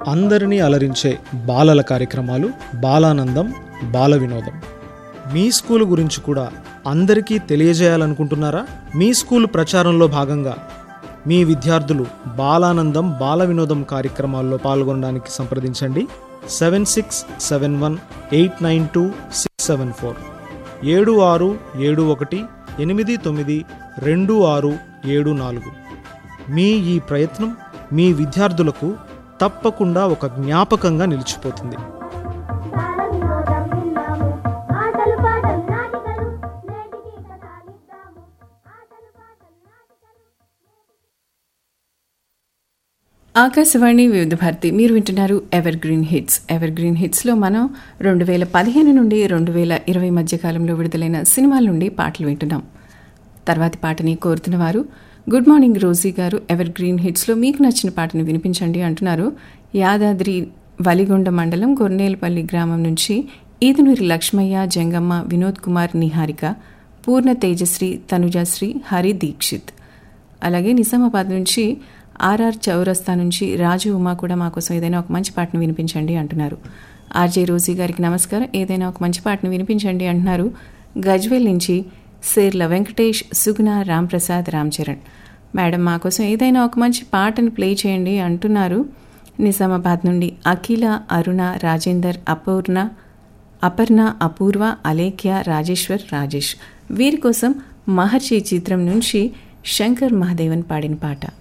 అందరినీ అలరించే బాలల కార్యక్రమాలు బాలానందం బాల వినోదం మీ స్కూల్ గురించి కూడా అందరికీ తెలియజేయాలనుకుంటున్నారా మీ స్కూల్ ప్రచారంలో భాగంగా మీ విద్యార్థులు బాలానందం బాల వినోదం కార్యక్రమాల్లో పాల్గొనడానికి సంప్రదించండి seven six seven one eight nine two six seven four ఏడు ఆరు ఏడు ఒకటి ఎనిమిది తొమ్మిది రెండు ఆరు ఏడు నాలుగు మీ ఈ ప్రయత్నం మీ విద్యార్థులకు తప్పకుండా ఒక జ్ఞాపకంగా నిలిచిపోతుంది బాల వినోదం విన్నాము ఆటలు పాటలు నాటికలు నేటికి కథాలిద్దాము ఆటలు పాటలు నాటికలు ఆకాశవాణి వివిధ భారతి మీరు వింటున్నారు evergreen hits evergreen హిట్స్లో మనం రెండు వేల పదిహేను నుండి రెండు వేల ఇరవై మధ్య కాలంలో విడుదలైన సినిమాల నుండి పాటలు వింటున్నాం తర్వాతి పాటని కోరుతున్న వారు గుడ్ మార్నింగ్ రోజీ గారు ఎవర్ గ్రీన్ హిట్స్లో మీకు నచ్చిన పాటని వినిపించండి అంటున్నారు యాదాద్రి వలిగొండ మండలం గొర్నేలపల్లి గ్రామం నుంచి ఈదునూరి లక్ష్మయ్య జంగమ్మ వినోద్ కుమార్ నిహారిక పూర్ణ తేజశ్రీ తనుజశ్రీ హరి దీక్షిత్ అలాగే నిజామాబాద్ నుంచి ఆర్ఆర్ చౌరస్తా నుంచి రాజు ఉమా కూడా మా కోసం ఏదైనా ఒక మంచి పాటను వినిపించండి అంటున్నారు ఆర్జే రోజీ గారికి నమస్కారం ఏదైనా ఒక మంచి పాటను వినిపించండి అంటున్నారు గజ్వేల్ నుంచి సేర్ల వెంకటేష్ సుగుణ రాంప్రసాద్ రామ్ చరణ్ మేడం మా కోసం ఏదైనా ఒక మంచి పాటను ప్లే చేయండి అంటున్నారు నిజామాబాద్ నుండి అఖిల అరుణ రాజేందర్ అపూర్ణ అపర్ణ అపూర్వ అలేఖ్య రాజేశ్వర్ రాజేష్ వీరి కోసం మహర్షి చిత్రం నుంచి శంకర్ మహాదేవన్ పాడిన పాట